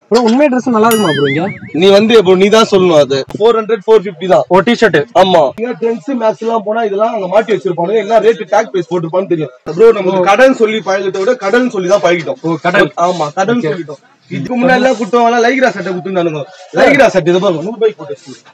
Bro உண்மை dress நல்லா இருக்குமா ப்ரோ இங்க நீ வந்து இப்போ நீ தான் சொல்லணும் அது ஃபோர் ஹண்ட்ரட் ஃபோர் ஃபிஃப்டி தான் ஓ டிஷர்ட் ஆமா ட்ரெண்ட்ஸ் மேக்ஸ் எல்லாம் போனா இதெல்லாம் அங்க மாட்டி வச்சிருப்பாங்க எல்லாம் ரேட் டேக் பிரைஸ் போட்டுருப்பான்னு தெரியும் ப்ரோ நம்ம கடன் சொல்லி பழகிட்ட விட கடன் சொல்லி தான் பழகிட்டோம் ஓ கடல் ஆமா கடன் சொல்லிட்டோம் இதுக்கு முன்னாடி எல்லாம் குட்டவங்க லைக்ரா சட்டை குடுத்துருந்தானுங்க லைக்ரா சட்டை இதை பாருங்க நூறு ரூபாய்க்கு போட்டு வச்சிருக்கோம்.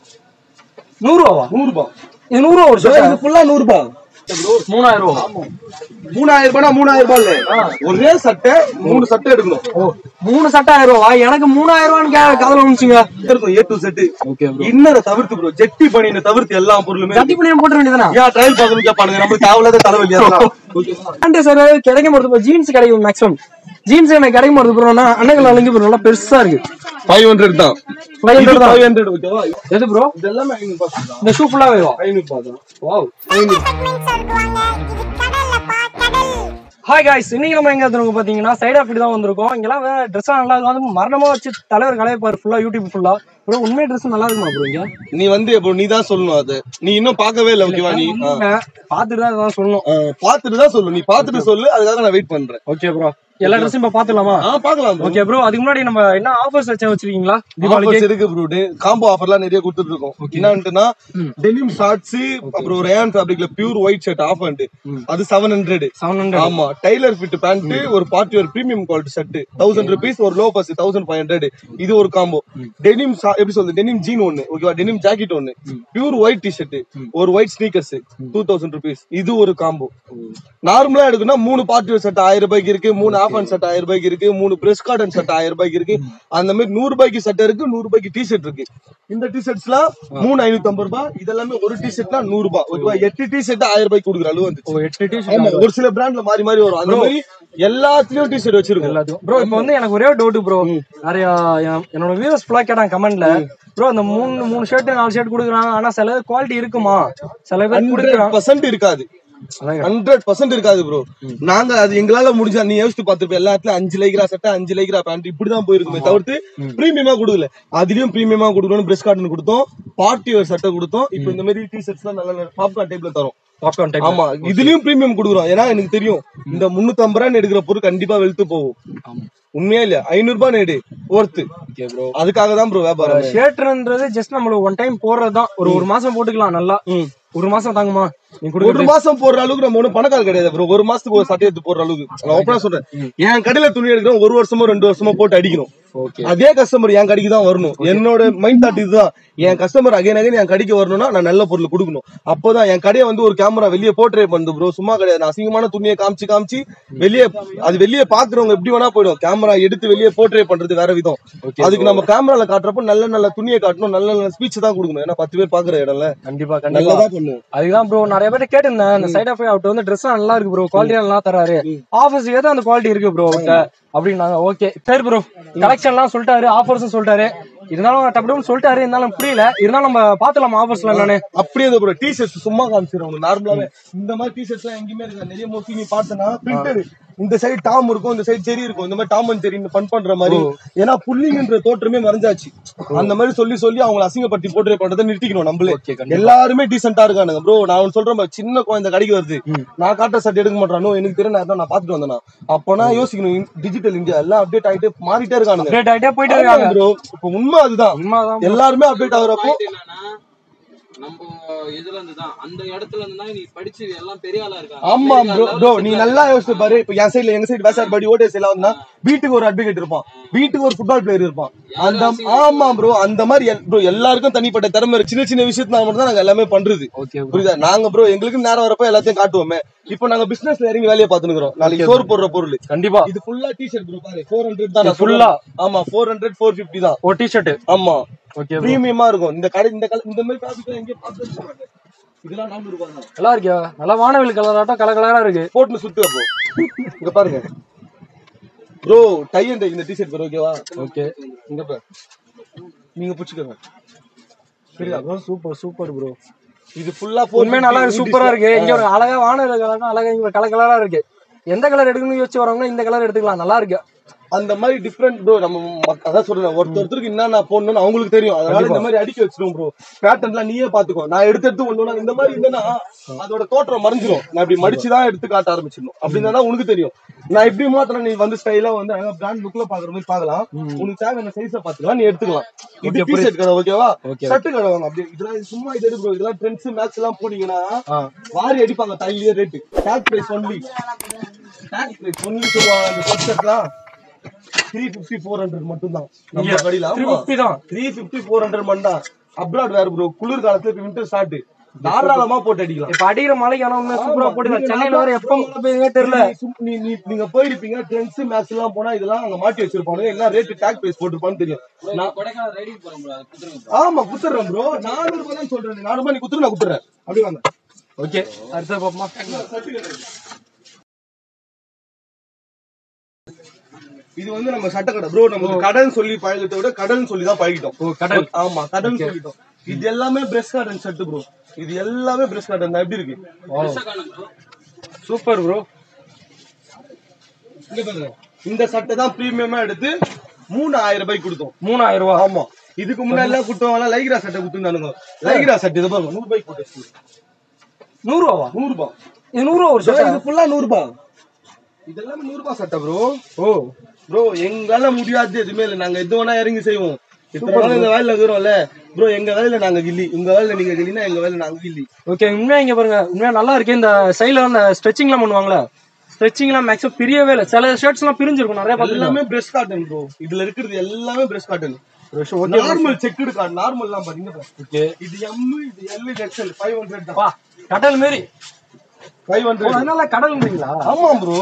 நூறு ரூபாவா நூறு ரூபாய் இது நூறு ரூபா ஒரு bro, ஷர்ட் இது ஃபுல்லா நூறு ரூபாய் மூணாயிரம் ரூபா மூணாயிரம் ரூபாய் மூணாயிரம் ரூபாய் இல்ல ஒரே சட்டை மூணு சட்டை எடுக்கணும் ஓ மூணு சட்டை ஆயிரம் ரூபா எனக்கு மூணாயிரம் ரூபான்னு கே- கதல வந்துச்சுங்க இருக்கும் A to Z okay bro இன்னரை தவிர்த்து ப்ரோ ஜெட்டி பனியனை தவிர்த்து எல்லா பொருளுமே கட்டி பண்ணி போட்டு வேண்டியதானே ஏன் ட்ரையல் பார்க்கணும் கேட்பானுங்க நம்மளுக்கு தேவையில்லாத தலைவலி அதெல்லாம் ஓகேவா பேண்ட் சார் கிடைக்க மாட்டேது ஜீன்ஸ் கிடைக்கும் மேக்ஸிமம் ஜீன்ஸ் எனக்கு கிடைக்க மாட்டேது ப்ரோனா அண்ணங்கள் அழிஞ்சு ப்ரோ நல்லா பெருசா இருக்கு ஃபைவ் ஹண்ட்ரட் தான் ஃபைவ் ஹண்ட்ரட் தான் ஃபைவ் ஹண்ட்ரட் ஓகேவா எது ப்ரோ இது எல்லாமே ஐநூறு ரூபாய் தான் இந்த ஷூ ஃபுல்லாவே வா ஐநூறு ரூபாய் தான் வாவ் செக்மெண்ட்ஸ் இருக்குவாங்க இது கடல்லப்பா கடல் ஹாய் காய்ஸ் இன்னைக்கு நம்ம எங்க வந்திருக்கோம் பாத்தீங்கன்னா சைட் ஆஃப் தான் வந்திருக்கோம் இங்கெல்லாம் ட்ரெஸ் நல்லா இருக்கும் அது மரணமா வச்சு தலைவர் கலையப்பாரு ஃபுல்லா யூடியூப் ஃபுல்லா ப்ரோ உண்மை ட்ரெஸ் நல்லா இருக்குமா ப்ரோ இங்க நீ வந்து இப்போ நீ தான் சொல்லணும் அது நீ இன்னும் பார்க்கவே இல்லை ஓகேவா நீ ஆ. பாத்துட்டு தான் இதான் சொல்லணும் ஆ, பார்த்துட்டு தான் சொல்லு நீ பார்த்துட்டு சொல்லு அதுக்காக நான் வெயிட் பண்றேன் ஓகே ப்ரோ எல்லா ட்ரெஸ்ஸும் இப்ப பாத்துலாமா ஆ பார்க்கலாம் bro. ஓகே ப்ரோ அதுக்கு முன்னாடி நம்ம என்ன ஆஃபர்ஸ் வச்சு வச்சிருக்கீங்களா Offers தீபாவளிக்கு இருக்கு ப்ரோ காம்போ ஆஃபர்லாம் நிறைய கொடுத்துட்டு இருக்கோம் என்னன்ட்டுனா டெனிம் ஷார்ட்ஸ் அப்புறம் ரேன் ஃபேப்ரிக்ல pure white shirt off and அது செவன் ஹண்ட்ரட் செவன் ஹண்ட்ரட் ஆமா டைலர் ஃபிட் பேண்ட் ஒரு பார்ட்டி ஒரு premium quality shirt thousand rupees ஒரு லோ பஸ் தௌசண்ட் ஃபைவ் ஹண்ட்ரட் இது ஒரு காம்போ டெனிம் எப்படி சொல்றது டெனிம் ஜீன் ஒன்னு ஓகேவா டெனிம் ஜாக்கெட் ஒன்னு பியூர் ஒயிட் டி ஷர்ட் ஒரு white sneakers two thousand rupees இது ஒரு காம்போ நார்மலா எடுக்கணும்னா மூணு பார்ட்டி ஷர்ட் ஆயிரம் ரூபாய்க்கு இருக்கு மூணு ஆஃப் அண்ட் ஷர்ட் ஆயிரம் ரூபாய்க்கு இருக்கு மூணு பிரஸ் காட்டன் ஷர்ட் ஆயிரம் ரூபாய்க்கு இருக்கு அந்த மாதிரி நூறு ரூபாய்க்கு சட்டை இருக்கு நூறு ரூபாய்க்கு டி ஷர்ட் இருக்கு இந்த டி ஷர்ட்ஸ்லாம் மூணு ஐநூத்தி ஐம்பது ரூபாய் இதெல்லாமே ஒரு டி ஷர்ட்னா நூறு ரூபாய் ஓகேவா எட்டு டி ஷர்ட் ஆயிரம் ரூபாய்க்கு கொடுக்குற அளவு வந்துச்சு ஓ எட்டு டி ஆமா ஒரு சில பிராண்ட்ல மாறி மாறி வரும் அந்த மாதிரி எல்லாத்துலயும் டி ஷர்ட் வச்சிருக்கோம் எல்லாத்துக்கும் ப்ரோ இப்போ வந்து எனக்கு ஒரே டவுட் ப்ரோ நிறைய என்- என்னோட வியூவர்ஸ் ஃபுல்லா கேட்டாங்க கமெண்ட்ல ப்ரோ அந்த மூணு மூணு ஷர்ட் நாலு ஷர்ட் கொடுக்குறாங்க ஆனா சில குவாலிட்டி இருக்குமா சில பேர் ஹண்ட்ரட் கொடுக்குறாங்க பர்சன்ட் இருக்காது ஹண்ட்ரட் பர்சன்ட் இருக்காது ப்ரோ நாங்க அது எங்களால முடிஞ்சா நீ யோசிச்சு பார்த்திருப்ப எல்லா இடத்துல அஞ்சு லைக்ரா சட்டை அஞ்சு லைக்ரா பேண்ட் இப்படிதான் போயிருக்குமே தவிர்த்து பிரீமியமா கொடுக்கல அதுலயும் பிரீமியமா கொடுக்கணும் பிரஸ் காட்டன் கொடுத்தோம் பார்ட்டி வேர் சட்டை கொடுத்தோம் இப்போ இந்த மாதிரி டி ஷர்ட்ஸ் எல்லாம் நல்ல பாப்கார்ன் டைப்ல தரோம் பாப்கார்ன் டைப் ஆமா இதுலயும் பிரீமியம் கொடுக்குறோம் ஏன்னா எனக்கு தெரியும் இந்த முன்னூத்தி ஐம்பது ரூபாய் எடுக்கிற பொருள் கண்டிப்பா வெளுத்து போகும் உண்மையா இல்ல ஐநூறு ரூபாய் நேடு ஒர்த்து ஓகே ப்ரோ அதுக்காக தான் ப்ரோ வியாபாரம் ஷர்ட்ன்றது ஜஸ்ட் நம்மளுக்கு ஒன் டைம் போடுறது தான் ஒரு ஒரு மாசம் போட்டுக்கலாம் நல்லா ம். ஒரு மாசம் தாங்குமா நீ ஒரு கொடுக்குறது மாசம் போடுற அளவுக்கு நம்ம ஒண்ணும் பணக்கார கிடையாது ப்ரோ ஒரு மாசத்துக்கு ஒரு சட்டை எடுத்து போடுற அளவுக்கு நான் ஓப்பனா சொல்றேன் என் கடையில துணி எடுக்கிறோம் ஒரு வருஷமோ ரெண்டு வருஷமோ போட்டு அடிக்கணும் ஓகே அதே கஸ்டமர் என் கடைக்கு தான் வரணும் என்னோட மைண்ட் தாட் இதுதான் என் கஸ்டமர் அகைன் அகைன் என் கடைக்கு வரணும்னா நான் நல்ல பொருள் கொடுக்கணும் அப்போதான் என் கடையை வந்து ஒரு கேமரா வெளியே போர்ட்ரே பண்ணுது ப்ரோ சும்மா கிடையாது நான் அசிங்கமான துணியை காமிச்சு காமிச்சு வெளியே அது வெளியே பாக்குறவங்க எப்படி வேணா போயிடும் கேமரா எடுத்து வெளியே போர்ட்ரே பண்றது வேற விதம் அதுக்கு நம்ம கேமரால காட்டுறப்ப நல்ல நல்ல துணியை காட்டணும் நல்ல நல்ல ஸ்பீச் தான் கொடுக்கணும் ஏன்னா பத்து பேர் பாக்குற இடம்ல கண்டிப்பா கண்டிப்பா நல்லதா பண்ணுவோம் அதுதான் ப்ரோ நிறைய பேர் கேட்டிருந்தேன் அந்த சைட் ஆஃப் அவர்கிட்ட வந்து ட்ரெஸ் நல்லா இருக்கு ப்ரோ குவாலிட்டி நல்லா தராரு ஆஃபர்ஸ் ஏதோ அந்த குவாலிட்டி இருக்கு ப்ரோ அவர்கிட்ட அப்படின்னாங்க ஓகே சரி ப்ரோ கலெக்ஷன்லாம் சொல்லிட்டாரு ஆஃபர்ஸும் சொல்லிட்டாரு இருந்தாலும் டப்புன்னு சொல்லிட்டாரு இருந்தாலும் புரியல இருந்தாலும் நம்ம பாத்துலாம் ஆஃபர்ஸ்ல என்னன்னு அப்படியே இந்த ப்ரோ டிஷர்ட்ஸ் சும்மா காமிச்சிடும் நார்மலாவே இந்த மாதிரி டிஷர்ட்ஸ் எல்லாம் எங்கேயுமே இருக்காது நிறைய மோஸ்ட்லி நீ பார்த்தனா பிரிண்டர் இந்த சைடு டாம் இருக்கும் இந்த சைடு செரி இருக்கும் இந்த மாதிரி டாம் அண்ட் செரி ஃபன் பண்ற மாதிரி ஏன்னா புல்லிங்கன்ற தோற்றமே மறைஞ்சாச்சு அந்த மாதிரி சொல்லி சொல்லி அவங்களை அசிங்கப்படுத்தி போட்டு பண்றதை நிறுத்திக்கணும் நம்மளே Okay, கண்டிப்பா. எல்லாருமே டீசென்டா இருக்கானுங்க ப்ரோ நான் ஒண்ணு சொல்றேன் பாரு, சின்ன குழந்தை கடைக்கு வருது நான் காட்டுற சட்டை எடுக்க மாட்டானோ எனக்கு தெரியும் நான் நான் பாத்துட்டு வந்தேனா அப்பனா யோசிக்கணும் டிஜிட்டல் இந்தியா எல்லாம் அப்டேட் ஆயிட்டு மாறிட்டே இருக்கானுங்க அப்டேட் ஆயிட்டே போயிட்டு இருக்காங்க ப்ரோ இப்போ உண்மை அதுதான் உண்மைதான் எல்லாருமே அப்டேட் ஆகுறப்போ என்னன்னா நம்ம இதுல இருந்து தான் அந்த இடத்துல இருந்து தான் நீ படிச்சு எல்லாம் பெரிய ஆளா இருக்காங்க ஆமா பெரிய ப்ரோ ஆளா ப்ரோ level நீ settle நல்லா யோசிச்சு பாரு இப்ப என் சைடுல எங்க சைடு வேசார் பாடி ஓட்டேஸ் எல்லாம் வந்தா வீட்டுக்கு ஒரு அட்வொகேட் இருப்பான் வீட்டுக்கு ஒரு ஃபுட்பால் பிளேயர் இருப்பான் அந்த ஆமா ப்ரோ அந்த மாதிரி ப்ரோ எல்லாருக்கும் தனிப்பட்ட திறமை இருக்கு சின்ன சின்ன விஷயத்துல மட்டும் தான் நாங்க எல்லாமே பண்றது ஓகே புரியுதா நாங்க ப்ரோ எங்களுக்கு நேரம் வரப்ப எல்லாத்தையும் காட்டுவோமே இப்போ நாங்க பிசினஸ்ல இறங்கி வேலையை பாத்துக்கிறோம் நாளைக்கு சோறு போடுற பொருள் கண்டிப்பா இது ஃபுல்லா டி-ஷர்ட் ப்ரோ பாரு 400 தான் நான் full-ஆ? சொல்றேன். ஆமா 400 450 தான் ஒரு டிஷர்ட் ஆமா ஓகே பிரீமியமா இருக்கும் இந்த கடை இந்த கலர் இந்த மாதிரி ஃபேப்ரிக் எங்கேயும் பார்த்து இதெல்லாம் 400 ரூபாய் தான் நல்லா இருக்கியா நல்லா வானவில் கலர் ஆட்டம் கலர் கலரா இருக்கு போட்டுன்னு சுத்து அப்போ இங்க பாருங்க ப்ரோ டை அண்ட் இந்த டிஷர்ட் ப்ரோ ஓகேவா ஓகே இங்க பாரு நீங்க புடிச்சுக்கோங்க சரியா ப்ரோ சூப்பர் சூப்பர் ப்ரோ இது ஃபுல்லா உண்மை நல்லா இருக்கு சூப்பரா இருக்கு இங்க ஒரு அழகா வானவில் கலர் அழகா இங்க கலர் கலரா இருக்கு எந்த கலர் எடுக்கணும்னு யோசிச்சு வரவங்க இந்த கலர் எடுத்துக்கலாம் நல்லா இருக்கு அந்த மாதிரி டிஃப்ரெண்ட் ப்ரோ நம்ம மக்க- அதான் சொல்றேன் ஒருத்தர் ஒருத்தருக்கு என்னென்ன போடணும்னு அவங்களுக்கு தெரியும் அதனால இந்த மாதிரி அடிக்க வச்சிரும் ப்ரோ பேட்டர்ன்லாம் நீயே பாத்துக்கோ நான் எடுத்து எடுத்து கொண்டு வந்தா இந்த மாதிரி இருந்தேன்னா அதோட தோற்றம் மறைஞ்சிரும் நான் இப்படி மடிச்சு தான் எடுத்து காட்ட ஆரம்பிச்சிடணும் அப்படின்னா தான் உனக்கு தெரியும் நான் இப்படி மாத்திரம் நீ வந்து ஸ்டைலா வந்து அழகா பிராண்ட் லுக்ல பாக்குற மாதிரி பாக்கலாம் உனக்கு தேவையான சைஸ பாத்துக்கலாம் நீ எடுத்துக்கலாம் இது Okay, டி ஷர்ட் கடை ஓகேவா Okay. ஷர்ட் கடை வாங்க அப்படி இதெல்லாம் இது சும்மா இது எடுக்கும் இதெல்லாம் ட்ரெண்ட்ஸ் மேட்ச் எல்லாம் போனீங்கன்னா ஆ. வாரி அடிப்பாங்க தைலியே rate tag price only tag price only சொல்லுவாங்க அந்த ஷர்ட் ஷர்ட்லாம் த்ரீ பிப்டி ஃபோர் ஹண்ட்ரட் மட்டும் தான் நம்ம கடையில த்ரீ ஃபிஃப்டி தான் த்ரீ பிப்டி ஃபோர் ஹண்ட்ரட் மட்டும் தான் அப்ராட் வேற ப்ரோ குளிர் காலத்துல இப்ப வின்டர் ஸ்டார்ட் தாராளமா போட்டு அடிக்கலாம் இப்ப அடிக்கிற மலைக்கு ஆனா உண்மையா சூப்பரா போட்டுக்கலாம் சென்னையில வர எப்ப மழை பெய்யுதுன்னே தெரியல நீ சும்- நீ நீ நீங்க போயிருப்பீங்க ட்ரெண்ட்ஸ் மேட்ச் எல்லாம் போனா இதெல்லாம் அங்க மாட்டி வச்சிருப்பாங்க எல்லாம் ரேட் டேக் பிரைஸ் போட்டுருப்பான்னு தெரியும் நான் கொடைக்கானல் ரைடிங் போறேன் bro. அது குடுத்துருங்க bro. ஆமா குத்துறேன் ப்ரோ நானூறு ரூபாய் தான் சொல்றேன் நானூறு ரூபாய் நீ குத்துரு நான் குத்துறேன் அப்படி வாங்க ஓகே அடுத்த பாப்போமா இது வந்து நம்ம சட்டக்கடை ப்ரோ நம்ம கடன் சொல்லி பழகிட்ட விட கடன் சொல்லி தான் பழகிட்டோம் ஓ கடல் ஆமா கடன் சொல்லிட்டோம் இது எல்லாமே பிரஷ் கார்டன் ஷர்ட் ப்ரோ இது எல்லாமே பிரஷ் கார்டன் தான் எப்படி இருக்கு பெருசா காணும் bro. சூப்பர் ப்ரோ இங்க பாருங்க இந்த சட்டை தான் பிரீமியமா எடுத்து மூணாயிரம் ரூபாய்க்கு கொடுத்தோம் மூணாயிரம் ரூபா ஆமா இதுக்கு முன்னாடி எல்லாம் கொடுத்தவங்க லைக்ரா சட்டை கொடுத்துருந்தானுங்க லைக்ரா சட்டை இதை பாருங்க நூறு ரூபாய்க்கு போட்டு நூறு ரூபாவா நூறு ரூபாய் இது நூறு ரூபா ஒரு bro, ஷர்ட் இது ஃபுல்லா நூறு ரூபாய் இதெல்லாம் நூறு ரூபாய் சட்டை ப்ரோ ஓ ப்ரோ எங்களால முடியாது எதுவுமே இல்லை நாங்க எது வேணா இறங்கி செய்வோம் இத்தனை நாள் இந்த வேலையில இருக்கிறோம்ல ப்ரோ எங்க வேலையில நாங்க கில்லி உங்க வேலையில நீங்க கில்லினா எங்க வேலையில நாங்க கில்லி ஓகே உண்மையா இங்க பாருங்க உண்மையா நல்லா இருக்கு இந்த சைடுல அந்த ஸ்ட்ரெச்சிங்லாம் பண்ணுவாங்களே ஸ்ட்ரெச்சிங்லாம் மேக்ஸிமம் பிரியவே இல்லை சில ஷர்ட்ஸ் எல்லாம் பிரிஞ்சிருக்கும் நிறைய பார்த்துருக்கேன் எல்லாமே பிரஷ் காட்டன் ப்ரோ இதுல இருக்கிறது எல்லாமே brush cotton okay normal checked card normal எல்லாம் பாத்தீங்க ஓகே இது எம் இது எல் இது எக்ஸ்எல் ஃபைவ் ஹண்ட்ரட் தான் பா கடல் மாரி ஃபைவ் ஓ, ஹண்ட்ரட் அதனால கடல்ன்றீங்களா ஆமா ப்ரோ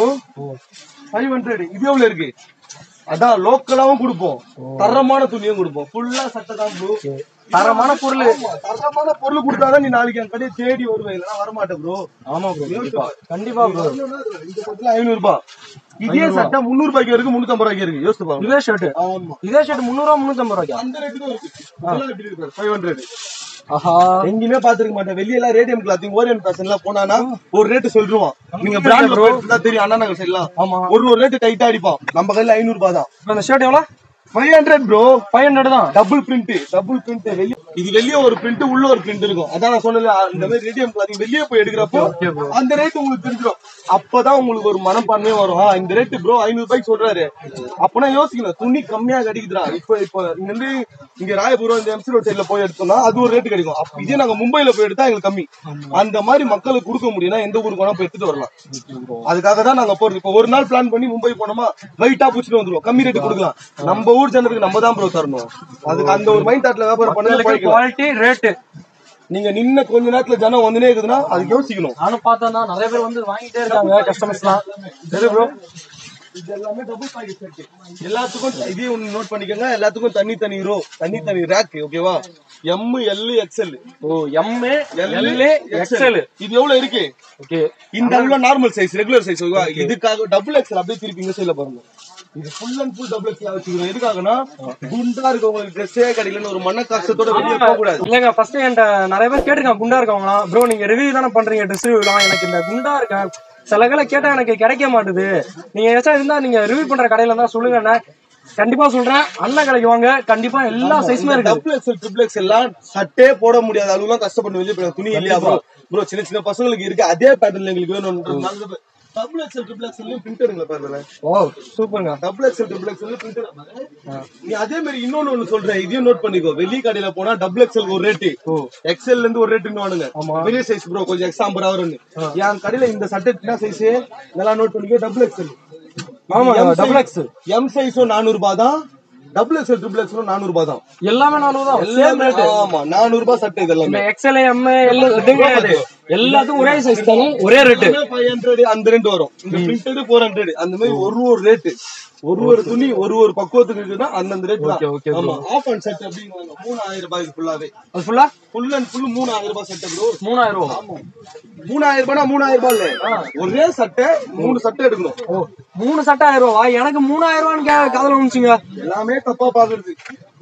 ஃபைவ் ஹண்ட்ரட் இது எவ்வளவு இருக்கு அதான் லோக்கலாவும் கொடுப்போம் தரமான துணியும் கொடுப்போம் ஃபுல்லா சட்டை தான் ப்ரோ தரமான பொருள் தரமான பொருள் கொடுத்தாதான் நீ நாளைக்கு என் கடையை தேடி வருவேன் இல்லைன்னா வரமாட்டேன் ப்ரோ ஆமா ப்ரோ கண்டிப்பா கண்டிப்பா ப்ரோ இந்த சட்டில ஐநூறு ரூபாய் இதே சட்டை முந்நூறு ரூபாய்க்கு இருக்கு முன்னூத்தி ரூபாய்க்கு இருக்கு யோசிச்சு பாருங்க இதே ஷர்ட் ஆமா இதே ஷர்ட் முந்நூறுவா முந்நூத்தம்பது ரூபாய்க்கா அந்த ரேட்டுக்கும் இருக்கு இதெல்லாம் எப்படி இருக்கு ஃபைவ் ஹண்ட்ரட் ஆஹா எங்கேயுமே பாத்துருக்க மாட்டேன் வெளியெல்லாம் ரேடியம் கிளாத்திங் ஓரியன் ஃபேஷன்ல போனானா ஒரு ரேட்டு சொல்லிருவான் நீங்க பிராண்ட் தான் தெரியும் அண்ணா நகர் சைட்லாம் ஆமா ஒரு ஒரு ரேட்டு டைட்டா அடிப்பான் நம்ம கையில ஐநூறு ரூபாய் தான் இப்ப இந்த ஷர்ட் எவ்வளோ five hundred bro five hundred தான் டபுள் பிரிண்ட் டபுள் பிரிண்ட் வெளிய இது வெளிய ஒரு பிரிண்ட் உள்ள ஒரு பிரிண்ட் இருக்கும் அதான் நான் சொன்னல இந்த மாதிரி ரேடியம் கிளாத்திங் வெளிய போய் எடுக்கிறப்போ அந்த ரேட் உங்களுக்கு தெரிஞ்சிடும் அப்பதான் உங்களுக்கு ஒரு மனப்பான்மையே வரும் ஆ, இந்த ரேட் ப்ரோ ஐநூறு ரூபாய்க்கு சொல்றாரு அப்பனா யோசிக்கணும் துணி கம்மியா கிடைக்குதுடா இப்போ இப்போ இங்க இருந்து இங்க ராயபுரம் இந்த எம்சி ரோட் சைட்ல போய் எடுத்தோம்னா அது ஒரு ரேட் கிடைக்கும் அப்ப இதே நாங்க மும்பைல போய் எடுத்தா எங்களுக்கு கம்மி அந்த மாதிரி மக்களுக்கு கொடுக்க முடியும்னா எந்த ஊருக்கு வேணா போய் எடுத்துட்டு வரலாம் அதுக்காக தான் நாங்க போறது இப்போ ஒரு நாள் பிளான் பண்ணி மும்பை போனோமா வெயிட்டா புடிச்சிட்டு வந்துருவோம் கம்மி ரேட்டு கொடுக்கலாம் நம்ம ஊர் ஜனத்துக்கு நம்ம தான் ப்ரோ தரணும் அதுக்கு அந்த ஒரு மைண்ட் தாட்ல வியாபாரம் பண்ணி போய்க்கலாம் குவாலிட்டி ரேட்டு நீங்க நின்ன கொஞ்ச நேரத்துல ஜனம் வந்துனே இருக்குதுன்னா அதுக்கு யோசிக்கணும் நானும் பார்த்தேன் தான் நிறைய பேர் வந்து வாங்கிட்டே இருக்காங்க கஸ்டமர்ஸ்லாம் எது ப்ரோ இது எல்லாமே டபுள் பாக்கெட் செட் எல்லாத்துக்கும் இதே ஒண்ணு நோட் பண்ணிக்கோங்க எல்லாத்துக்கும் தனி தனி ரோ தனி தனி ரேக் ஓகேவா M L XL oh M L XL இது எவ்வளவு இருக்கு ஓகே இந்த அளவுல நார்மல் சைஸ் ரெகுலர் சைஸ் ஓகேவா இதுக்காக டபுள் எக்ஸ்எல் அப்படியே திருப்பி இந்த சைடுல பாருங்க இது full and full double XL வச்சுக்கிறோம் எதுக்காகனா குண்டா இருக்கவங்களுக்கு ட்ரெஸ்ஸே கிடைக்கலன்னு ஒரு மன கஷ்டத்தோட வெளியே போக கூடாது இல்லைங்க ஃபர்ஸ்ட் என்கிட்ட நிறைய பேர் கேட்டிருக்காங்க குண்டா இருக்கவங்களாம் ப்ரோ நீங்க ரிவ்யூ தானே பண்றீங்க ட்ரெஸ் ரிவ்யூலாம் எனக்கு இந்த குண்டா இருக்கேன் சில கலை கேட்டா எனக்கு கிடைக்க மாட்டுது நீங்க ஏதாச்சும் இருந்தா நீங்க ரிவ்யூ பண்ற கடையில இருந்தா சொல்லுங்க கண்டிப்பா சொல்றேன் அண்ணன் கடைக்கு வாங்க கண்டிப்பா எல்லா சைஸுமே இருக்கு டபுள் எக்ஸ்எல் ட்ரிபிள் எக்ஸ் எல்லாம் சட்டே போட முடியாத அளவுலாம் கஷ்டப்பட்டு வெளியே போயிடும் துணி இல்லையா ப்ரோ ப்ரோ சின்ன சின்ன பசங்களுக்கு இருக்கு அதே பேட்டர்ல எங்களுக்கு வேணும் டபுள் எக்ஸ்எல் ட்ரிபிள் எக்ஸ்எல் பிரிண்டருங்களா பாருங்க ஓ சூப்பருங்க double XL triple XL printer நீ அதே மாதிரி இன்னொன்னு ஒண்ணு சொல்றேன் இதையும் நோட் பண்ணிக்கோ வெளி கடையில போனா டபுள் எக்ஸ்எல் ஒரு ரேட்டு எக்ஸ்எல்ல இருந்து ஒரு ரேட்டு வானுங்க பெரிய சைஸ் ப்ரோ கொஞ்சம் எக்ஸாம்பிள் வரும்னு என் கடையில இந்த சட்டை என்ன சைஸ் நல்லா நோட் பண்ணிக்கோ டபுள் எக்ஸ்எல் ஆமா டபுள் எக்ஸ் எம் சைஸும் நானூறு ரூபாய் தான் டபுள் எக்ஸ்எல் ட்ரிபிள் எக்ஸ்எலும் நானூறு ரூபாய் தான் எல்லாமே நானூறு தான் சேம் ரேட் ஆமா நானூறு ரூபாய் சட்டை இது எல்லாமே இந்த எக்ஸ்எல் எம் எல் எதுவும் கிடையாது எல்லாத்துக்கும் ஒரே சைஸ் தானே ஒரே ரேட்டு ஃபைவ் ஹண்ட்ரட் அந்த ரெண்டு வரும் இந்த பிரிண்டட் ஃபோர் ஹண்ட்ரட் அந்த மாதிரி ஒரு ஒரு ரேட்டு ஒரு ஒரு துணி ஒரு ஒரு பக்குவத்துக்கு இருக்குன்னா அந்தந்த ரேட் Okay, okay, தான் ஆமா ஆஃப் அண்ட் செட் அப்படிங்குவாங்க மூணாயிரம் ரூபாய் ஃபுல்லாவே அது ஃபுல்லா ஃபுல் அண்ட் ஃபுல் மூணாயிரம் ரூபாய் சட்டை ப்ரோ மூணாயிரம் ரூபா மூணாயிரம் ரூபாய் மூணாயிரம் ரூபாய் இல்ல ஒரே சட்டை மூணு சட்டை எடுக்கணும் ஓ மூணு சட்டை ஆயிரம் ரூபா எனக்கு மூணாயிரம் ரூபான்னு கே- காதுல வந்துச்சுங்க எல்லாமே தப்பா பாக்குறது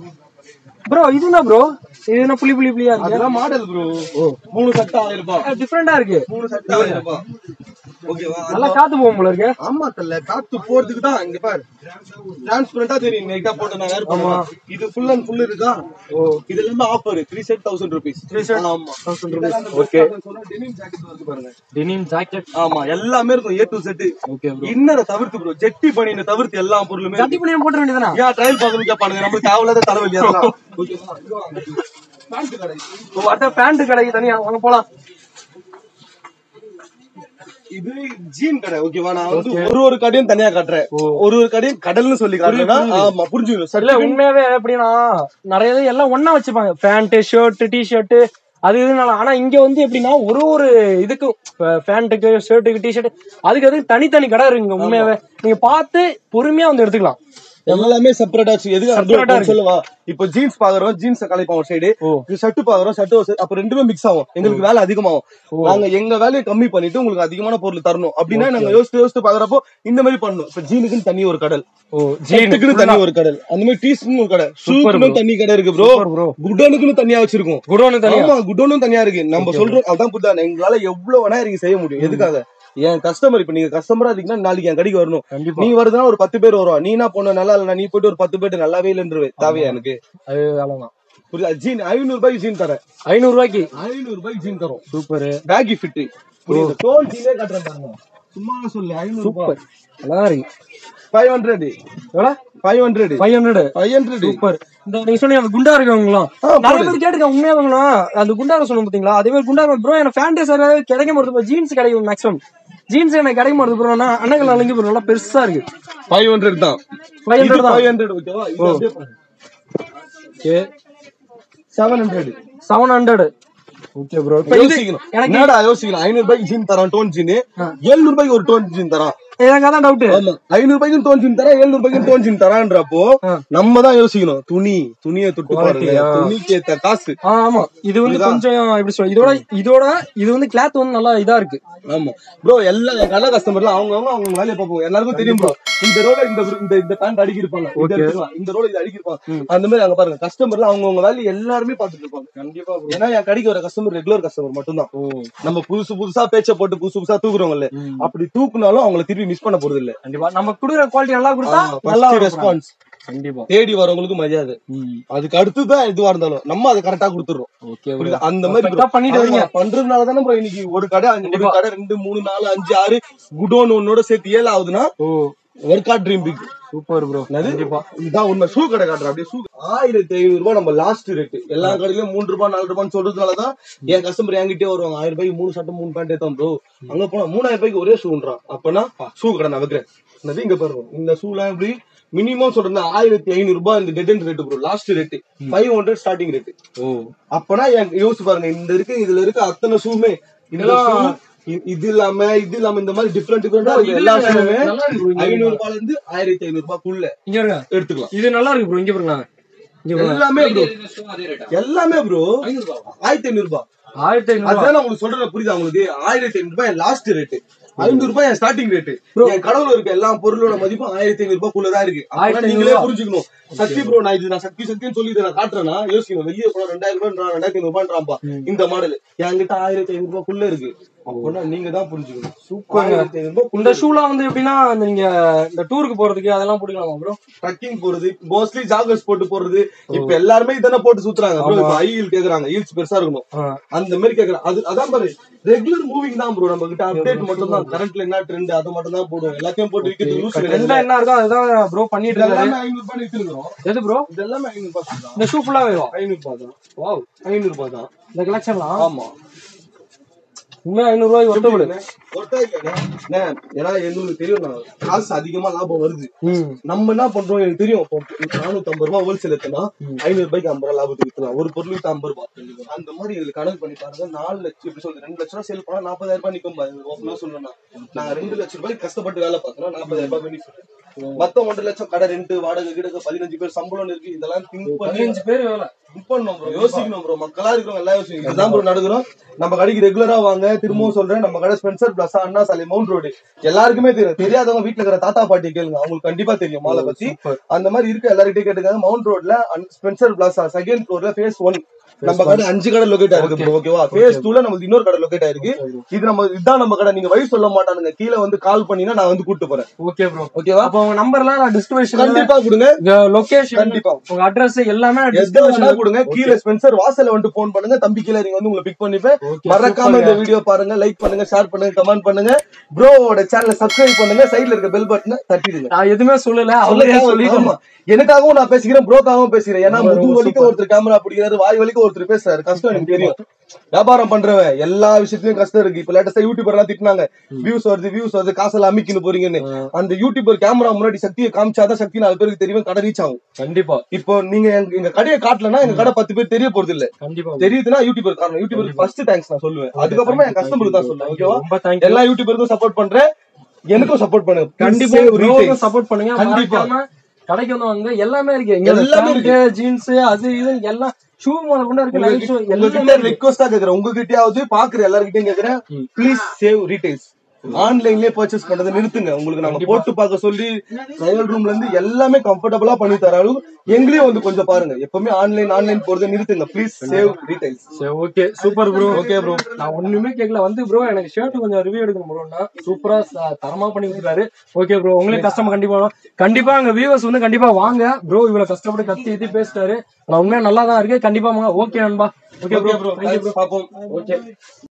ப்ரோ இது என்ன ப்ரோ இது என்ன புளி புளி புளியா இருக்கு அதெல்லாம் மாடல் ப்ரோ மூணு சட்டை ஆயிரம் ரூபாய் டிஃப்ரெண்டா இருக்கு மூணு சட்டை ஆயிரம் ரூபாய் ஓகேவா நல்லா காத்து போகும் போல இருக்கு ஆமா தல்ல காத்து போறதுக்கு தான் இங்க பாரு டிரான்ஸ்பரண்டா தெரியும் நைட்டா போட்டு நான் வேர் பண்ணுவேன் இது ஃபுல் அண்ட் ஃபுல் இருக்கா ஓ இது எல்லாமே offer three set thousand rupees three set ஆமா thousand rupees okay denim jacket வருது பாருங்க டெனிம் ஜாக்கெட் ஆமா எல்லாமே இருக்கும் A to Z okay bro இன்னரை தவிர்த்து ப்ரோ ஜெட்டி பனியனை தவிர்த்து எல்லா பொருளுமே ஜட்டி பண்ணி போட்டுற வேண்டியதானே ஏன் ட்ரையல் பார்க்கணும் கேட்பானுங்க நம்மளுக்கு தேவையில்லாத தலைவலி அதெல்லாம் ஓகேவா பேண்ட் கடை ஓ அதான் பேண்ட் கடைக்கு தனியா வாங்க போலாம் இது ஜீன் கடை ஓகேவா நான் வந்து ஒரு ஒரு கடையும் தனியா காட்டுறேன் ஒரு ஒரு கடையும் கடல்னு சொல்லி காட்டுறேன்னா ஆமா புரிஞ்சுக்கணும் இல்ல சரி உண்மையாவே எப்படின்னா நிறைய இது எல்லாம் ஒண்ணா வச்சுப்பாங்க பேண்ட் ஷர்ட் டி ஷர்ட் அது இதுனால ஆனா இங்க வந்து எப்படின்னா ஒரு ஒரு இதுக்கும் பேண்ட்டுக்கு ஷர்ட்டுக்கு டி ஷர்ட் அதுக்கு அதுக்கு தனித்தனி கடை இருக்குங்க உண்மையாவே நீங்க பார்த்து பொறுமையா வந்து எடுத்துக்கலாம் எல்லாமே செப்பரேட்டா வச்சு எதுக்கு Separate ஆ அப்டேட் இருக்கு. சொல்லவா இப்போ ஜீன்ஸ் பாக்குறோம் ஜீன்ஸ் கலைப்போம் ஒரு சைடு ஓ. ஷர்ட் பாக்குறோம் ஷர்ட் அப்ப ரெண்டுமே மிக்ஸ் ஆகும் எங்களுக்கு வேலை அதிகமாகும் நாங்க எங்க வேலையை கம்மி பண்ணிட்டு உங்களுக்கு அதிகமான பொருள் தரணும் அப்படின்னா நாங்க யோசிச்சு யோசிச்சு பாக்குறப்போ இந்த மாதிரி பண்ணணும் இப்ப ஜீனுக்குன்னு தனி ஒரு கடல் ஓ ஜீனுக்குன்னு தனி ஒரு கடல் அந்த மாதிரி டீஸ்க்குன்னு ஒரு கடை ஷூக்குன்னு தனி கடை இருக்கு ப்ரோ ப்ரோ குடோனுக்குன்னு தனியா வச்சிருக்கோம் குடோனு தனியா ஆமா குடோனும் தனியா இருக்கு நம்ம சொல்றோம் அதான் புத்தா எங்களால எவ்வளவு வேணா இருக்கு செய்ய முடியும் எதுக்காக என் கஸ்டமர் இப்ப நீங்க கஸ்டமரா இருக்கீங்கன்னா நாளைக்கு என் கடைக்கு வரணும் கண்டிப்பா நீ வருதுன்னா ஒரு பத்து பேர் வருவா நீ என்ன பொண்ணு நல்லா இல்ல நீ போயிட்டு ஒரு பத்து பேர் நல்லாவே இல்லைன்றவே தேவையா எனக்கு அது வேலைதான் புரியுதா ஜீன் ஐநூறு ரூபாய்க்கு ஜீன் தரேன் ஐநூறு ரூபாய்க்கு ஐநூறு ரூபாய்க்கு ஜீன் தரோம் சூப்பர் பேகி ஃபிட் புரியுது டோல் ஜீனே காட்டுறேன் பாருங்க சும்மா சொல்லு ஐநூறு ரூபாய் நல்லா இருக்கு ஃபைவ் ஹண்ட்ரட் எவ்வளோ five hundred five hundred five hundred super இந்த நீங்க சொன்னீங்க அந்த குண்டா இருக்கவங்களாம் நிறைய பேர் கேட்டுக்க உண்மையா வாங்கணும் அந்த குண்டா சொன்னோம் பாத்தீங்களா அதே மாதிரி குண்டா ப்ரோ எனக்கு ஃபேண்டஸ் கிடைக்க மாட்டேது ஜீன்ஸ் கிடைக்கும் மேக்ஸிமம் ஜீன்ஸ் எனக்கு கிடைக்க மாட்டேது ப்ரோனா அண்ணங்கள் நாளைக்கு ப்ரோ நல்லா பெருசா இருக்கு ஃபைவ் ஹண்ட்ரட் தான் ஃபைவ் ஹண்ட்ரட் தான் ஃபைவ் ஹண்ட்ரட் ஓகேவா okay seven hundred seven hundred okay bro இப்போ இது யோசிக்கணும் எனக்கு என்னடா யோசிக்கணும் ஐநூறு ரூபாய்க்கு ஜீன் தரான் டோன் ஜீன் எழுநூறு ரூபாய்க்கு ஒரு டோன் ஜீன் தரான் எனக்கு அதான் டவுட் ஆமா ஐநூறு ரூபாய்க்கு டோன் ஜீன் தரா எழுநூறு ரூபாய்க்கு டோன் ஜீன் தரான்றப்போ நம்ம தான் யோசிக்கணும் துணி துணியை தொட்டு பாருங்க Quality, ஆ. துணிக்கு ஏத்த காசு ஆ ஆமா இது வந்து கொஞ்சம் எப்படி சொல்ல இதோட இதோட இது வந்து கிளாத் வந்து நல்லா இதா இருக்கு ஆமா ப்ரோ எல்லா நல்ல கஸ்டமர்லாம் அவங்க அவங்க அவங்க வேலையை பார்ப்போம் எல்லாருக்கும் தெரியும் ப்ரோ இந்த ரோட இந்த இந்த இந்த பேண்ட் அடிக்கி இருப்பாங்க இந்த எடுத்துக்கலாம். இந்த ரோட இது அடிக்கி இருப்பாங்க அந்த மாதிரி அங்க பாருங்க கஸ்டமர்லாம் அவங்க அவங்க வேலையை எல்லாருமே பார்த்துட்டு இருப்பாங்க கண்டிப்பா ஏன்னா என் கடைக்கு வர கஸ்டமர் ரெகுலர் கஸ்டமர் மட்டும்தான் நம்ம புதுசு புதுசா பேச்ச போட்டு புதுசு புதுசா தூக்குறோம்ல அப்படி தூக்குனாலும் அவங்கள திருப்பி மிஸ் பண்ண போறது இல்ல கண்டிப்பா நம்ம குடுக்குற குவாலிட்டி நல்லா கொடுத்தா நல்லா ஃபர்ஸ்ட் இருக்கும். ரெஸ்பான்ஸ் கண்டிப்பா தேடி வரவங்களுக்கு மரியாதை அதுக்கு அடுத்து தான் இதுவா இருந்தாலும் நம்ம அதை கரெக்டா கொடுத்துறோம் ஓகே புரியுதா அந்த மாதிரி Perfect ஆ பண்ணிட்டு வரீங்க. ஆமா, பண்றதுனால தானே bro இன்னைக்கு ஒரு கடை அஞ்சு ஒரு கடை ரெண்டு மூணு நாலு அஞ்சு ஆறு குடோன் ஒன்னோட சேர்த்து ஏழு ஆகுதுன்னா oh work out dream big super bro கண்டிப்பா இதான் உண்மை ஷூ கடை காட்டுறேன் அப்படியே ஷூ ஆயிரத்தி ஐநூறு ரூபாய் நம்ம லாஸ்ட் ரேட் எல்லா கடையிலயும் மூணு ரூபாய் நாலு ரூபான்னு சொல்றதுனாலதான் என் கஸ்டமர் என்கிட்டே வருவாங்க ஆயிரம் ரூபாய்க்கு மூணு சட்டை மூணு பேண்ட் ஏத்தான் ப்ரோ அங்க போனா மூணாயிரம் ரூபாய்க்கு ஒரே ஷூன்றான் அப்பனா ஷூ கடை நான் வைக்கிறேன் என்னது இங்க பாருங்க இந்த ஷூலாம் எப்படி மினிமம் சொல்றேன் ஆயிரத்தி ஐநூறு ரூபாய் இந்த dead rate bro last rate five hundred starting rate oh அப்பனா என் யோசிச்சு பாருங்க இந்த இருக்கு இதுல இருக்க அத்தனை ஷூமே இந்த shoe, இ- இது இல்லாம இது இல்லாம இந்த மாதிரி டிஃப்ரெண்ட் டிஃப்ரெண்டா இருக்கு எல்லா ஷூமே நல்லா இருக்கு bro. ஐநூறு ரூபாய்ல இருந்து ஆயிரத்தி ஐநூறு ரூபாய்க்குள்ள இங்க இருங்க எடுத்துக்கலாம் இது நல்லா இருக்கு ப்ரோ இங்க பாருங்க இங்க பாருங்க எல்லாமே ப்ரோ அதே ரேட்டா எல்லாமே ப்ரோ ஐநூறு ரூபாவா ஆயிரத்தி ஐநூறு ரூபாய் ஆயிரத்தி ஐநூறு அதுதான் நான் உங்களுக்கு சொல்றேன் புரியுதா உங்களுக்கு ஆயிரத்தி ஐநூறு ரூபாய் லாஸ்ட் ரேட் ஐநூறு ரூபாய் என் ஸ்டார்டிங் ரேட் என் கடவுள் இருக்க எல்லா பொருளோட மதிப்பும் ஆயிரத்தி ஐநூறு ரூபாய்க்குள்ளதான் இருக்கு அப்பனா 1500 நீங்களே புரிஞ்சுக்கணும் சக்தி ப்ரோ நான் இது நான் சக்தி சக்தின்னு சொல்லி இதை நான் காட்டுறேன்னா யோசிக்கணும் வெளியே போனா ரெண்டாயிரம் ரூபாய் ரெண்டாயிரத்தி ஐநூறு ரூபான்றாம்பா இந்த மாடல் என்கிட்ட ஆயிரத்தி ஐநூறு ரூபாய்க்குள்ள இருக்கு அப்பனா நீங்க தான் புரிஞ்சுக்கணும் Super. ஆயிரத்தி ஐநூறு ரூபாய் இந்த ஷூலாம் வந்து எப்படின்னா இந்த நீங்க இந்த டூருக்கு போறதுக்கு அதெல்லாம் போட்டுக்கலாமா ப்ரோ ட்ரக்கிங் போறது மோஸ்ட்லி ஜாகர்ஸ் போட்டு போறது இப்ப எல்லாருமே இதெல்லாம் போட்டு சுத்துறாங்க bro. இப்ப ஹை ஹீல் கேக்குறாங்க ஹீல்ஸ் பெருசா இருக்கணும் அந்த மாதிரி கேக்குறாங்க அது அதான் பாரு ரெகுலர் மூவிங் தான் ப்ரோ நம்ம கிட்ட அப்டேட் மட்டும் தான் கரண்ட்ல என்ன ட்ரெண்ட் அதை மட்டும் தான் போடுவோம் எல்லாத்தையும் போட்டு விக்கிறது லூஸ் ட்ரெண்டா என்ன இருக்கோ அதுதான் ப்ரோ பண்ணிட்டு இருக்காரு எல்லாமே ஐநூறு ரூபாய் வித்துருக்கிறோம் எது ப்ரோ இது எல்லாமே ஐநூறு ரூபாய் தான் இந்த ஷூ ஃபுல்லாவே வரும் ஐநூறு ரூபாய் தான் வாவ் ஐநூறு ரூபாய் தான் இந்த கலெக்ஷன்லாம் ஆமா உண்மையா ஐநூறு ரூபாய் ஒருத்தபடு ஒருத்தர் இல்லைண்ணே. அண்ணே, ஏன்னா எங்களுக்கு தெரியும் நான் காசு அதிகமா லாபம் வருது ம் நம்ம என்ன பண்றோம் எனக்கு தெரியும் இப்போ நானூத்தி ஐம்பது ரூபாய் ஹோல்சேல் எடுத்தனா ஐநூறு ரூபாய்க்கு ஐம்பது ரூபாய் லாபத்துக்கு வித்துலாம் ஒரு பொருளுக்கு ஐம்பது ரூபாய் அந்த மாதிரி இதுல கணக்கு பண்ணி பாருங்க நாலு லட்சம் எப்படி சொல்றது ரெண்டு லட்சம் ரூபாய் சேல் பண்ணா நாற்பதாயிரம் ரூபாய் நிக்கும் பாருங்க ஓப்பனா சொல்லணும்னா நான் ரெண்டு லட்சம் ரூபாய்க்கு கஷ்டப்பட்டு வேலை பார்த்தேன்னா நாற்பதாயிரம் ரூபாய் பெனிஃபிட் மொத்தம் ஒன்றரை லட்சம் கடை ரெண்டு வாடகை கிடக்கு பதினஞ்சு பேர் சம்பளம் இருக்கு இதெல்லாம் திங்க் பண்ணி பதினஞ்சு பேர் வேலை திங்க் பண்ணணும் ப்ரோ யோசிக்கணும் ப்ரோ மக்களா இருக்கிறவங்க எல்லாம் யோசிக்கணும் இதுதான் ப்ரோ நடக்கிறோம் நம்ம கடைக்கு ரெகுலரா வாங்க திரும்பவும் சொல்றேன் நம்ம கடை ஸ்பென்சர் பிளஸ் அண்ணா சாலை மவுண்ட் ரோடு எல்லாருக்குமே தெரியும் தெரியாதவங்க வீட்டுல இருக்கிற தாத்தா பாட்டி கேளுங்க அவங்களுக்கு கண்டிப்பா தெரியும் மாலை பத்தி அந்த மாதிரி இருக்க எல்லார்கிட்டயும் கேட்டுக்காங்க மவுண்ட் ரோட்ல ஸ்பென்சர் பிளாசா செகண்ட் ஃப்ளோர்ல ஃபேஸ் ஒன் நம்ம கடை அஞ்சு கடை லொகேட் ஆயிருக்கு ப்ரோ ஓகேவா ஃபேஸ் டூல நமக்கு இன்னொரு கடை லொகேட் ஆயிருக்கு இது நம்ம இதுதான் நம்ம கடை நீங்க வழி சொல்ல மாட்டானுங்க கீழே வந்து கால் பண்ணினா நான் வந்து கூட்டு போறேன் ஓகே ப்ரோ ஓகேவா அப்போ உங்க நம்பர்லாம் நான் டிஸ்கிரிப்ஷன்ல கண்டிப்பா கொடுங்க லொகேஷன் கண்டிப்பா உங்க அட்ரஸ் எல்லாமே நான் எந்த description வேணா கொடுங்க கீழே ஸ்பென்சர் வாசல்ல வந்து போன் பண்ணுங்க தம்பி கீழே நீங்க வந்து உங்களை பிக் பண்ணிப்பேன் Okay, மறக்காம super இந்த வீடியோ பாருங்க லைக் பண்ணுங்க ஷேர் பண்ணுங்க கமெண்ட் பண்ணுங்க ப்ரோவோட சேனலை சப்ஸ்கிரைப் பண்ணுங்க சைடுல இருக்க பெல் பட்டனை தட்டிடுங்க நான் எதுவுமே சொல்லல அவங்களே சொல்லுங்க, சொல்லிட்டு ஆமா. எனக்காகவும் நான் பேசிக்கிறேன் ப்ரோக்காகவும் பேசுறேன் ஏன்னா முதுகு வலிக்க ஒருத்தர் கேமரா பிடிக்கிறாரு வாய் வலிக்க ஒருத்தர் பேசுறாரு கஷ்டம் எனக்கு தெரியும் வியாபாரம் பண்றவன் எல்லா விஷயத்துலயும் கஷ்டம் இருக்கு இப்ப லேட்டஸ்டா யூடியூபர் எல்லாம் திட்டினாங்க வியூஸ் வருது வியூஸ் வருது காசெல்லாம் அமிக்கின்னு போறீங்கன்னு அந்த யூடியூபர் கேமரா முன்னாடி சக்தியை காமிச்சாதான் சக்தி நாலு பேருக்கு தெரியும் கடை ரீச் ஆகும் கண்டிப்பா இப்போ நீங்க எங்க எங்க கடையை காட்டலன்னா எங்க கடை பத்து பேர் தெரிய போறது இல்ல கண்டிப்பா தெரியுதுன்னா யூடியூபர் காரணம் யூடியூபருக்கு ஃபர்ஸ்ட் தேங்க்ஸ் நான் சொல்லுவேன் அதுக்கப்புறமா என் கஸ்டமருக்கு தான் சொல்லுவேன் ஓகேவா ரொம்ப தேங்க்யூ எல்லா யூடியூபருக்கும் சப்போர்ட் பண்றேன் எனக்கும் சப்போர்ட் பண்ணுங்க கண்டிப்பா Please save ப்ரோவுக்கு retails. சப்போர்ட் பண்ணுங்க கண்டிப்பா. மறக்காம கடைக்கு வந்து வாங்க எல்லாமே இருக்கு எல்லாமே இருக்கு. ஜீன்ஸ் அது இது எல்லாம் ஷூ முதல்ல கொண்டு இருக்கு நைட் ஷூ எல்லாமே உங்ககிட்ட இருக்கு ரெக்வஸ்டா கேக்குறேன் உங்ககிட்டயாவது பாக்குற எல்லார்கிட்டயும் கேக்குறேன் ப்ளீஸ் சேவ் ரீடைல்ஸ் ஆன்லைன்லயே பர்ச்சேஸ் பண்றதை நிறுத்துங்க உங்களுக்கு நாங்க போட்டு பார்க்க சொல்லி ட்ரையல் ரூம்ல இருந்து எல்லாமே கம்ஃபர்டபுளா பண்ணி தர அளவு எங்களையும் வந்து கொஞ்சம் பாருங்க எப்பவுமே ஆன்லைன் ஆன்லைன் போறதை நிறுத்துங்க ப்ளீஸ் சேவ் ரீடைல்ஸ் சரி okay super bro okay bro நான் ஒண்ணுமே கேட்கல வந்து ப்ரோ எனக்கு ஷர்ட் கொஞ்சம் ரிவ்யூ எடுக்கணும் ப்ரோனா சூப்பரா ச- தரமா பண்ணி கொடுத்தாரு ஓகே ப்ரோ உங்களுக்கு கஸ்டமர் கண்டிப்பா வரும். கண்டிப்பா அங்க வியூவர்ஸ் வந்து கண்டிப்பா வாங்க ப்ரோ இவ்வளவு கஷ்டப்பட்டு கத்தி ஏத்தி பேசிட்டாரு நான் உண்மையா நல்லா தான் இருக்கு கண்டிப்பா வாங்க ஓகே நண்பா ஓகே ப்ரோ ப்ரோ பாப்போம் ஓகே